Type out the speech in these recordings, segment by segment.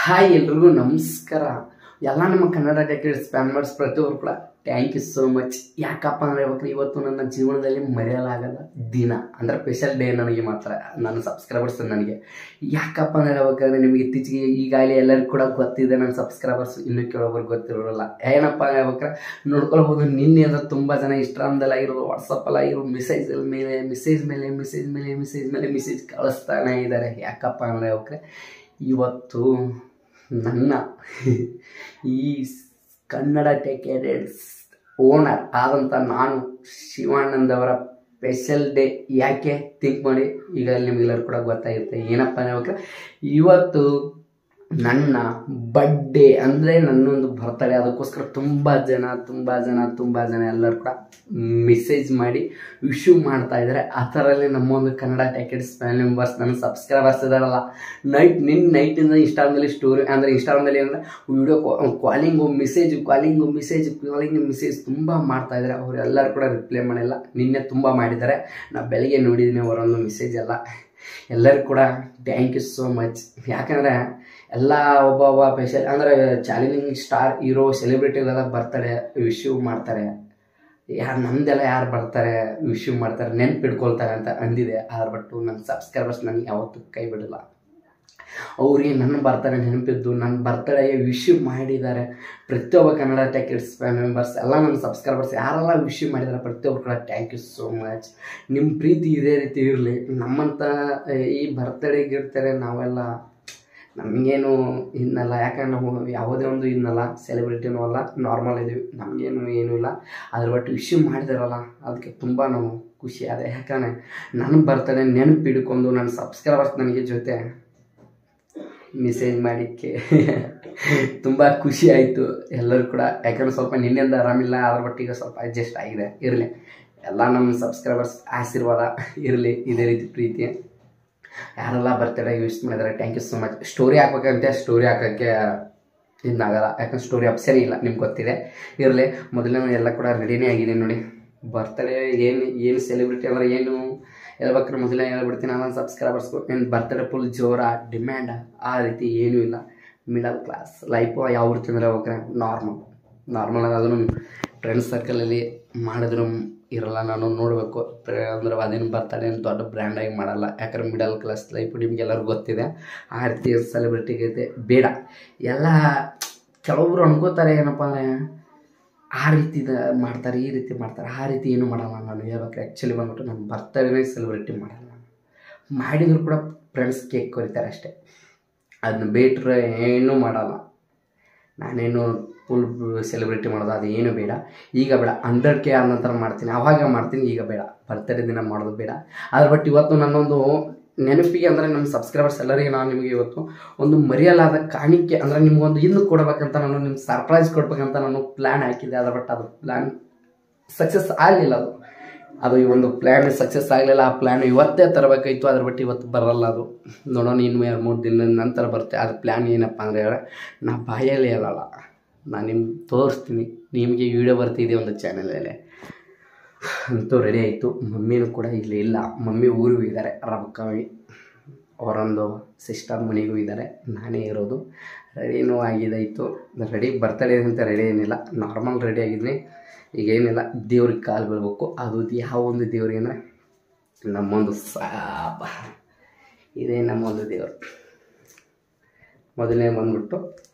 hi ಎಲ್ರಿಗೂ ನಮಸ್ಕಾರ ಎಲ್ಲ ನಮ್ಮ ಕನ್ನಡ ಟೆಕ್ನಿಕ್ಸ್ ಫ್ಯಾನ್ಮರ್ಸ್ ಪ್ರತಿಯೊಬ್ಬರು ಕೂಡ ಥ್ಯಾಂಕ್ ಯು ಸೋ ಮಚ್ ಯಾಕಪ್ಪ ಅಂದರೆ ಹೇಳ್ಬೇಕ್ರೆ ಇವತ್ತು ನನ್ನ ಜೀವನದಲ್ಲಿ ಮರೆಯಲಾಗದ ದಿನ ಅಂದರೆ ಸ್ಪೆಷಲ್ ಡೇ ನನಗೆ ಮಾತ್ರ ನನ್ನ ಸಬ್ಸ್ಕ್ರೈಬರ್ಸ್ ನನಗೆ ಯಾಕಪ್ಪ ಅಂದರೆ ಹೇಳ್ಬೇಕಾದ್ರೆ ನಿಮಗೆ ಇತ್ತೀಚೆಗೆ ಈಗಾಗಲೇ ಎಲ್ಲರಿಗೂ ಕೂಡ ಗೊತ್ತಿದೆ ನನ್ನ ಸಬ್ಸ್ಕ್ರೈಬರ್ಸ್ ಇನ್ನೂ ಕೆಲವೊಬ್ರು ಗೊತ್ತಿರೋಲ್ಲ ಏನಪ್ಪ ಅಂದರೆ ಹೇಳ್ಬೇಕಾರೆ ನೋಡ್ಕೊಳ್ಬೋದು ನಿನ್ನೆ ಅಂದ್ರೆ ತುಂಬ ಜನ ಇನ್ಸ್ಟಾಗ್ರಾಮ್ದಲ್ಲಿ ಆಗಿರೋದು ವಾಟ್ಸಪ್ಪಲ್ಲಿ ಆಗಿರೋದು ಮೆಸೇಜ್ ಮೇಲೆ ಮೆಸೇಜ್ ಮೇಲೆ ಮೆಸೇಜ್ ಮೇಲೆ ಮೆಸೇಜ್ ಮೇಲೆ ಮೆಸೇಜ್ ಕಳಿಸ್ತಾನೆ ಇದ್ದಾರೆ ಯಾಕಪ್ಪ ಅಂದರೆ ಹೇಳ್ಬೇಕಾರೆ ಇವತ್ತು ನನ್ನ ಈ ಸ್- ಕನ್ನಡ ಟೆಕೆಡೆಡ್ಸ್ ಓನರ್ ಆದಂಥ ನಾನು ಶಿವಾನಂದ್ ಅವರ ಸ್ಪೆಷಲ್ ಡೇ ಯಾಕೆ ಥಿಂಕ್ ಮಾಡಿ ಈಗ ನಿಮಗೆಲ್ಲರೂ ಕೂಡ ಗೊತ್ತಾಗಿರುತ್ತೆ ಏನಪ್ಪ ಹೇಳ್ಬೇಕಾದ್ರೆ ಇವತ್ತು ನನ್ನ ಬರ್ಡೇ ಅಂದರೆ ನನ್ನೊಂದು ಬರ್ತಡೇ ಅದಕ್ಕೋಸ್ಕರ ತುಂಬ ಜನ ತುಂಬ ಜನ ತುಂಬ ಜನ ಎಲ್ಲರೂ ಕೂಡ ಮೆಸೇಜ್ ಮಾಡಿ ವಿಶು ಮಾಡ್ತಾ ಇದ್ದಾರೆ ಆ ಥರಲ್ಲಿ ನಮ್ಮೊಂದು ಕನ್ನಡ ಟ್ಯಾಕೆಟ್ಸ್ ಫ್ಯಾಮಿಲಿ ಮೆಂಬರ್ಸ್ ನನ್ನ ಸಬ್ಸ್ಕ್ರೈಬರ್ಸ್ ಇದಾರಲ್ಲ ನೈಟ್ ನಿನ್ನ ನೈಟಿಂದ ಇನ್ಸ್ಟಾಗ್ರಾಮಲ್ಲಿ ಸ್ಟೋರಿ ಅಂದರೆ ಇನ್ಸ್ಟಾಗ್ರಾಮಲ್ಲಿ ಅಂದರೆ video calling message calling message calling message ತುಂಬ ಮಾಡ್ತಾ ಇದ್ದಾರೆ ಅವರೆಲ್ಲರೂ ಕೂಡ ರಿಪ್ಲೈ ಮಾಡಿಲ್ಲ ನಿನ್ನೆ ತುಂಬ ಮಾಡಿದ್ದಾರೆ ನಾ ಬೆಳಗ್ಗೆ ನೋಡಿದ್ದೀನಿ ಅವರೊಂದು ಮೆಸೇಜ್ ಎಲ್ಲ ಎಲ್ಲರಿಗೂ ಕೂಡ ಥ್ಯಾಂಕ್ ಯು ಸೋ ಮಚ್ ಯಾಕಂದರೆ ಎಲ್ಲ ಒಬ್ಬ ಒಬ್ಬ ಸ್ಪೆಷಲ್ ಅಂದರೆ ಚಾಲೆಂಜಿಂಗ್ ಸ್ಟಾರ್ ಹೀರೋ ಸೆಲೆಬ್ರಿಟಿಗೆಲ್ಲ ಬರ್ತಾರೆ ವಿಶ್ಯೂ ಮಾಡ್ತಾರೆ ಯಾರು ನಮ್ದೆಲ್ಲ ಯಾರು ಬರ್ತಾರೆ ವಿಶ್ಯೂ ಮಾಡ್ತಾರೆ ನೆನ್ಪಿಡ್ಕೊಳ್ತಾರೆ ಅಂತ ಅಂದಿದೆ ಆದ್ರೆ ಬಟ್ ನನ್ನ ಸಬ್ಸ್ಕ್ರೈಬರ್ಸ್ ನನಗೆ ಯಾವತ್ತೂ ಕೈ ಬಿಡಲ್ಲ ಅವ್ರಿಗೆ ನನ್ನ ಬರ್ತಡೇ ನೆನಪಿದ್ದು ನನ್ನ ಬರ್ತಡೇಗೆ ವಿಶ್ ಮಾಡಿದ್ದಾರೆ ಪ್ರತಿಯೊಬ್ಬ ಕನ್ನಡ ಟ್ಯಾಕೆಟ್ಸ್ ಮೆಂಬರ್ಸ್ ಎಲ್ಲ ನನ್ನ ಸಬ್ಸ್ಕ್ರೈಬರ್ಸ್ ಯಾರೆಲ್ಲ ವಿಶ್ ಮಾಡಿದ್ದಾರೆ ಪ್ರತಿಯೊಬ್ಬರು ಕೂಡ ಥ್ಯಾಂಕ್ ಯು ಸೋ ಮಚ್ ನಿಮ್ಮ ಪ್ರೀತಿ ಇದೇ ರೀತಿ ಇರಲಿ ನಮ್ಮಂಥ ಈ ಬರ್ತಡೇಗೆ ಇರ್ತಾರೆ ನಾವೆಲ್ಲ ನಮಗೇನು ಇನ್ನಲ್ಲ ಯಾಕಂದ್ರೆ ನಾವು ಯಾವುದೇ ಒಂದು ಇನ್ನಲ್ಲ ಸೆಲೆಬ್ರಿಟಿನೂ ಅಲ್ಲ ನಾರ್ಮಲ್ ಇದೀವಿ ನಮಗೇನು ಏನೂ ಇಲ್ಲ ಅದ್ರ ಬಟ್ ವಿಶ್ ಮಾಡಿದಾರಲ್ಲ ಅದಕ್ಕೆ ತುಂಬ ನಾವು ಖುಷಿ ಆದ ಯಾಕಂದರೆ ನನ್ನ ಬರ್ತಡೇ ನೆನಪು ಹಿಡ್ಕೊಂಡು ನನ್ನ ಸಬ್ಸ್ಕ್ರೈಬರ್ಸ್ ನನಗೆ ಜೊತೆ ಮೆಸೇಜ್ ಮಾಡಿಕ್ಕೆ ತುಂಬ ಖುಷಿ ಆಯಿತು ಎಲ್ಲರೂ ಕೂಡ ಯಾಕಂದ್ರೆ ಸ್ವಲ್ಪ ನಿನ್ನೆಯಿಂದ ಆರಾಮಿಲ್ಲ ಅದ್ರ ಬಟ್ಟಿಗೆ ಸ್ವಲ್ಪ ಅಡ್ಜಸ್ಟ್ ಆಗಿದೆ ಇರಲಿ ಎಲ್ಲ ನಮ್ಮ ಸಬ್ಸ್ಕ್ರೈಬರ್ಸ್ ಆಶೀರ್ವಾದ ಇರಲಿ ಇದೇ ರೀತಿ ಪ್ರೀತಿ ಯಾರೆಲ್ಲ ಬರ್ತಡೇ ಯೂಸ್ ಮಾಡಿದ್ದಾರೆ thank you so much story ಹಾಕ್ಬೇಕಂತೆ ಸ್ಟೋರಿ ಹಾಕೋಕ್ಕೆ ಇದಾಗಲ್ಲ ಯಾಕಂದ್ರೆ ಸ್ಟೋರಿ ಸರಿ ಇಲ್ಲ ನಿಮ್ಗೆ ಗೊತ್ತಿದೆ ಇರಲಿ ಮೊದಲನೇ ಎಲ್ಲ ಕೂಡ ರೆಡಿನೇ ಆಗಿದೆ ನೋಡಿ ಬರ್ತಡೇ ಏನು ಏನು ಸೆಲೆಬ್ರಿಟಿ ಅಂದ್ರೆ ಏನು ಹೇಳ್ಬೇಕಾದ್ರೆ ಮೊದಲೇ ಹೇಳ್ಬಿಡ್ತೀನಿ ನನ್ನ ಸಬ್ಸ್ಕ್ರೈಬರ್ಸ್ಗೂ ಏನು ಬರ್ತಡೇ ಫುಲ್ ಜೋರ ಡಿಮ್ಯಾಂಡ ಆ ರೀತಿ ಏನೂ ಇಲ್ಲ ಮಿಡಲ್ ಕ್ಲಾಸ್ ಲೈಫು ಯಾವ ರೀತಿ ಅಂದರೆ ಹೋಗ್ರೆ ನಾರ್ಮಲ್ ನಾರ್ಮಲ್ ಅದನ್ನು ಫ್ರೆಂಡ್ಸ್ ಸರ್ಕಲಲ್ಲಿ ಮಾಡಿದ್ರು ಇರಲ್ಲ ನಾನು ನೋಡಬೇಕು ಅಂದ್ರೆ ಅದೇನು ಬರ್ತಡೇ ಏನು ದೊಡ್ಡ ಬ್ರ್ಯಾಂಡಾಗಿ ಮಾಡಲ್ಲ ಯಾಕಂದ್ರೆ ಮಿಡಲ್ ಕ್ಲಾಸ್ ಲೈಫ್ ನಿಮ್ಗೆಲ್ಲರಿಗೂ ಗೊತ್ತಿದೆ ಆ ರೀತಿ ಸೆಲೆಬ್ರಿಟಿಗೆ ಬೇಡ ಎಲ್ಲ ಕೆಲವೊಬ್ರು ಅನ್ಕೋತಾರೆ ಏನಪ್ಪ ಅಂದರೆ ಆ ರೀತಿ ಮಾಡ್ತಾರೆ ಈ ರೀತಿ ಮಾಡ್ತಾರೆ ಆ ರೀತಿ ಏನು ಮಾಡಲ್ಲ ನಾನು ಹೇಳ್ಬೇಕು ಆ್ಯಕ್ಚುಲಿ ಬಂದ್ಬಿಟ್ಟು ನನ್ನ ಬರ್ತಡೇನೇ ಸೆಲೆಬ್ರಿಟಿ ಮಾಡಲ್ಲ ನಾನು ಮಾಡಿದ್ರು ಕೂಡ ಫ್ರೆಂಡ್ಸ್ ಕೇಕ್ ಕೊರಿತಾರೆ ಅಷ್ಟೇ ಅದನ್ನ ಬಿಟ್ರೆ ಏನೂ ಮಾಡಲ್ಲ ನಾನೇನು ಫುಲ್ ಸೆಲೆಬ್ರಿಟಿ ಮಾಡೋದು ಅದು ಏನು ಬೇಡ ಈಗ ಬೇಡ ಹಂಡ್ರೆಡ್ ಕೆ ಆದ ನಂತರ ಮಾಡ್ತೀನಿ ಆವಾಗ ಮಾಡ್ತೀನಿ ಈಗ ಬೇಡ ಬರ್ತಡೇ ದಿನ ಮಾಡೋದು ಬೇಡ ಅದ್ರ ಬಟ್ ಇವತ್ತು ನನ್ನೊಂದು ನೆನಪಿಗೆ ಅಂದರೆ ನಮ್ಮ ಸಬ್ಸ್ಕ್ರೈಬರ್ಸ್ ಎಲ್ಲರಿಗೆ ನಾನು ನಿಮಗೆ ಇವತ್ತು ಒಂದು ಮರೆಯಲಾದ ಕಾಣಿಕೆ ಅಂದರೆ ನಿಮ್ಗೊಂದು ಇನ್ನು ಕೊಡಬೇಕಂತ ನಾನು ನಿಮ್ಗೆ ಸರ್ಪ್ರೈಸ್ ಕೊಡ್ಬೇಕಂತ ನಾನು ಪ್ಲ್ಯಾನ್ ಹಾಕಿದ್ದೆ ಅದ್ರ ಬಟ್ ಅದು ಪ್ಲ್ಯಾನ್ ಸಕ್ಸಸ್ ಆಗಲಿಲ್ಲ ಅದು ಅದು ಈ ಒಂದು ಪ್ಲ್ಯಾನ್ ಸಕ್ಸಸ್ ಆಗಲಿಲ್ಲ ಆ ಪ್ಲ್ಯಾನ್ ಇವತ್ತೇ ತರಬೇಕಾಯ್ತು ಅದ್ರ ಬಟ್ ಇವತ್ತು ಬರಲ್ಲ ಅದು ನೋಡೋಣ ಇನ್ನು ಎರಡು ಮೂರು ದಿನದ ನಂತರ ಬರುತ್ತೆ ಅದು ಪ್ಲ್ಯಾನ್ ಏನಪ್ಪ ಅಂದರೆ ನಾ ಬಾಯಲ್ಲಿ ಹೇಳಲ್ಲ ನಾನು ನಿಮ್ಗೆ ತೋರಿಸ್ತೀನಿ ನಿಮಗೆ ವಿಡಿಯೋ ಬರ್ತಿದೆ ಒಂದು ಚಾನಲಲ್ಲಿ ಅಂತೂ ರೆಡಿ ಆಯಿತು ಮಮ್ಮಿನೂ ಕೂಡ ಇಲ್ಲಿ ಇಲ್ಲ ಮಮ್ಮಿ ಊರಿಗೂ ಇದ್ದಾರೆ ರಬಕವಿ ಅವರೊಂದು ಸಿಸ್ಟರ್ ಮನೆಗೂ ಇದ್ದಾರೆ ನಾನೇ ಇರೋದು ರೆಡಿನೂ ಆಗಿದಾಯಿತು ರೆಡಿ ಬರ್ತಡೇ ಅಂತ ರೆಡಿ ಏನಿಲ್ಲ ನಾರ್ಮಲ್ ರೆಡಿ ಆಗಿದ್ದೀನಿ ಈಗ ಏನಿಲ್ಲ ದೇವ್ರಿಗೆ ಕಾಲು ಬೀಳ್ಬೇಕು ಅದು ಯಾವ ಒಂದು ದೇವ್ರಿಗೆ ಅಂದರೆ ನಮ್ಮೊಂದು ಸಾಬ ಇದೇ ನಮ್ಮೊಂದು ದೇವರು ಮೊದಲನೇ ಬಂದ್ಬಿಟ್ಟು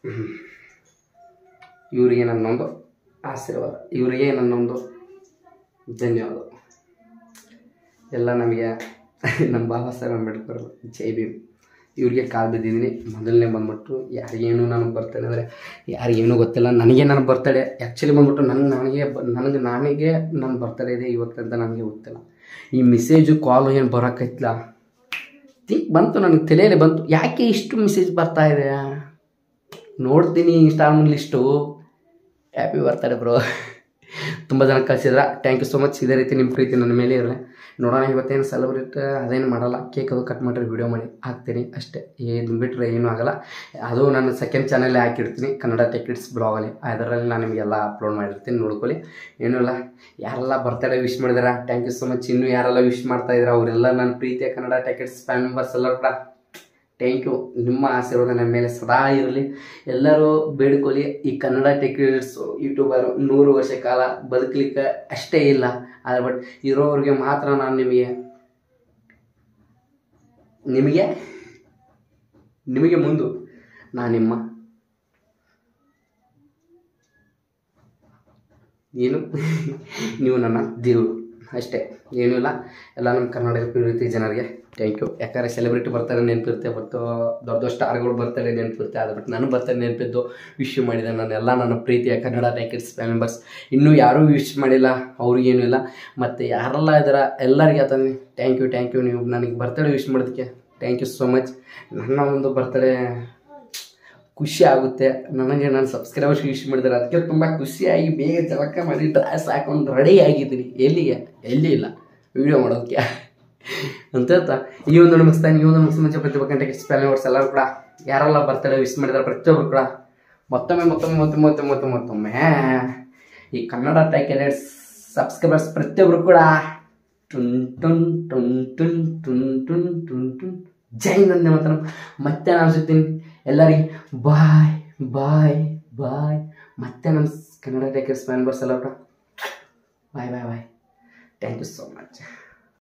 ಇವರಿಗೆ ನನ್ನೊಂದು ಆಶೀರ್ವಾದ ಇವರಿಗೆ ನನ್ನೊಂದು ಧನ್ಯವಾದ ಎಲ್ಲ ನಮಗೆ ನಮ್ಮ ಬಾಬಾ ಸಾಹೇಬ್ ಅಂಬೇಡ್ಕರ್ ಜೈ ಭೀಮ್ ಇವ್ರಿಗೆ ಕಾಲು ಬಿದ್ದಿದ್ದೀನಿ ಮೊದಲನೇ ಬಂದ್ಬಿಟ್ಟು ಯಾರಿಗೇನು ನನಗೆ ಬರ್ತಡೇ ಅಂದರೆ ಯಾರಿಗೇನು ಗೊತ್ತಿಲ್ಲ ನನಗೆ ನನ್ನ ಬರ್ತಡೇ ಆ್ಯಕ್ಚುಲಿ ಬಂದ್ಬಿಟ್ಟು ನನ್ನ ನನಗೆ ಬ- ನನಗೆ ನನಗೆ ನನ್ನ ಬರ್ತಡೇ ಇದೆ ಇವತ್ತಂತ ನನಗೆ ಗೊತ್ತಿಲ್ಲ ಈ ಮೆಸೇಜು ಕಾಲು ಏನು ಬರೋಕ್ಕೈತಿಲ್ಲ ಥಿಂಕ್ ಬಂತು ನನಗೆ ತಲೆಯಲ್ಲಿ ಬಂತು ಯಾಕೆ ಇಷ್ಟು ಮೆಸೇಜ್ ಬರ್ತಾ ಇದೆ ನೋಡ್ತೀನಿ Instagram list happy birthday bro ತುಂಬ ಜನ ಕಳಿಸಿದ್ರ ಥ್ಯಾಂಕ್ ಯು ಸೊ ಮಚ್ ಇದೇ ರೀತಿ ನಿಮ್ಮ ಪ್ರೀತಿ ನನ್ನ ಮೇಲೆ ಇರಲಿ ನೋಡೋಣ ಇವತ್ತೇನು ಸೆಲೆಬ್ರೇಟ್ ಅದೇನು ಮಾಡಲ್ಲ ಕೇಕ್ ಅದು ಕಟ್ ಮಾಡಿರಿ ವಿಡಿಯೋ ಮಾಡಿ ಹಾಕ್ತೀನಿ ಅಷ್ಟೇ ಏನು ಬಿಟ್ಟರೆ ಏನೂ ಆಗಲ್ಲ ಅದು ನನ್ನ ಸೆಕೆಂಡ್ ಚಾನಲ್ಲೇ ಹಾಕಿರ್ತೀನಿ ಕನ್ನಡ ಟೆಕ್ನಿಕ್ಸ್ ಬ್ಲಾಗಲ್ಲಿ ಅದರಲ್ಲಿ ನಾನು ನಿಮಗೆಲ್ಲ ಅಪ್ಲೋಡ್ ಮಾಡಿರ್ತೀನಿ ನೋಡ್ಕೊಳ್ಳಿ ಏನೂ ಇಲ್ಲ ಯಾರೆಲ್ಲ ಬರ್ತಡೇ ವಿಶ್ ಮಾಡಿದಾರ ಥ್ಯಾಂಕ್ ಯು ಸೊ ಮಚ್ ಇನ್ನೂ ಯಾರೆಲ್ಲ ವಿಶ್ ಮಾಡ್ತಾ ಇದ್ದಾರೆ ಅವರೆಲ್ಲ ನನ್ನ ಪ್ರೀತಿಯ ಕನ್ನಡ ಟೆಕ್ನಿಕ್ಸ್ ಫ್ಯಾನ್ ಮೆಂಬರ್ಸ್ ಎಲ್ಲರೂ ಕೂಡ ಥ್ಯಾಂಕ್ ಯು ನಿಮ್ಮ ಆಶೀರ್ವಾದ ನನ್ನ ಮೇಲೆ ಸದಾ ಇರಲಿ ಎಲ್ಲರೂ ಬೇಡ್ಕೊಳ್ಳಿ ಈ ಕನ್ನಡ ಟೆಕ್ನಿಕ್ಸ್ ಯೂಟ್ಯೂಬರ್ ನೂರು ವರ್ಷ ಕಾಲ ಬದುಕಲಿಕ್ಕೆ ಅಷ್ಟೇ ಇಲ್ಲ ಆದರೆ ಬಟ್ ಇರೋರಿಗೆ ಮಾತ್ರ ನಾನು ನಿಮಗೆ ನಿಮಗೆ ನಿಮಗೆ ಮುಂದು ನಾನು ನಿಮ್ಮ ಏನು ನೀವು ನನ್ನ ದೇವರು ಅಷ್ಟೇ ಏನೂ ಇಲ್ಲ ಎಲ್ಲ ನಮ್ಮ ಕರ್ನಾಟಕ ಪ್ರೀತಿ ಜನರಿಗೆ ಥ್ಯಾಂಕ್ ಯು ಯಾಕಂದರೆ ಸೆಲೆಬ್ರಿಟಿ ಬರ್ತಾರೆ ನೆನಪಿರುತ್ತೆ ಬಟ್ ದೊಡ್ಡ ದೊಡ್ಡ ಸ್ಟಾರ್ಗಳು ಬರ್ತಾರೆ ನೆನಪಿರುತ್ತೆ ಅದು ಬಿಟ್ಟು ನನಗೆ ಬರ್ತಾರೆ ನೆನಪಿದ್ದು ವಿಶ್ ಮಾಡಿದೆ ನಾನೆಲ್ಲ ನನ್ನ ಪ್ರೀತಿಯ ಕನ್ನಡ ಟೈಕೆಟ್ಸ್ ಮೆಂಬರ್ಸ್ ಇನ್ನೂ ಯಾರೂ ವಿಶ್ ಮಾಡಿಲ್ಲ ಅವ್ರಿಗೇನು ಇಲ್ಲ ಮತ್ತು ಯಾರೆಲ್ಲ ಇದ್ದಾರೆ ಎಲ್ಲರಿಗೆ ಆತಂದ್ರೆ ಥ್ಯಾಂಕ್ ಯು ಥ್ಯಾಂಕ್ ಯು ನೀವು ನನಗೆ ಬರ್ತಡೇ ವಿಶ್ ಮಾಡೋದಕ್ಕೆ ಥ್ಯಾಂಕ್ ಯು ಸೋ ಮಚ್ ನನ್ನ ಒಂದು ಬರ್ತಡೇ ಖುಷಿ ಆಗುತ್ತೆ ನನಗೆ ನಾನು ಸಬ್ಸ್ಕ್ರೈಬರ್ಸ್ ವಿಶ್ ಮಾಡಿದ್ದಾರೆ ಅದಕ್ಕೆ ತುಂಬ ಖುಷಿಯಾಗಿ ಬೇಗ ಜಲಕ ಮಾಡಿ ಡ್ರೆಸ್ ಹಾಕೊಂಡು ರೆಡಿ ಆಗಿದ್ದೀನಿ ಎಲ್ಲಿಗೆ ಎಲ್ಲಿ ಇಲ್ಲ ವಿಡಿಯೋ ಮಾಡೋದಕ್ಕೆ ಅಂತ ಹೇಳ್ತಾ ಈ ಒಂದು ಮುಗಿಸ್ತಾನೆ ಈ ಒಂದು ಮುಗಿಸ್ ಮುಂಚೆ ಪ್ರತಿಭಾ ಎಕ್ಸ್ಪ್ಯಾನರ್ಸ್ ಎಲ್ಲರೂ ಕೂಡ ಯಾರೆಲ್ಲ ಬರ್ತಡೇ ವಿಶ್ ಮಾಡಿದ್ದಾರೆ ಪ್ರತಿಯೊಬ್ಬರು ಕೂಡ ಮತ್ತೊಮ್ಮೆ ಮತ್ತೊಮ್ಮೆ ಮತ್ತೊಮ್ಮೆ ಮತ್ತೊಮ್ಮೆ ಮತ್ತೊಮ್ಮೆ ಮತ್ತೊಮ್ಮೆ ಈ ಕನ್ನಡ ಟೈಕೆಲೆಟ್ಸ್ ಸಬ್ಸ್ಕ್ರೈಬರ್ಸ್ ಪ್ರತಿಯೊಬ್ಬರು ಕೂಡ ಟುನ್ ಟುನ್ ಟುನ್ ಟುನ್ ಟುನ್ ಟುನ್ ಟುನ್ ಟುನ್ ಜೈ ನಂದೆ ಮಾತ್ರ ಮತ್ತೆ ನಾನು ಸಿಗ್ತೀನಿ ಎಲ್ಲರಿಗೆ ಬಾಯ್ ಬಾಯ್ ಬಾಯ್ ಮತ್ತೆ ನಮ್ಮ ಕನ್ನಡ ಟೈಕೆಟ್ಸ್ ಮೆಂಬರ್ಸ್ ಎಲ್ಲ ಕೂಡ bye bye bye thank you so much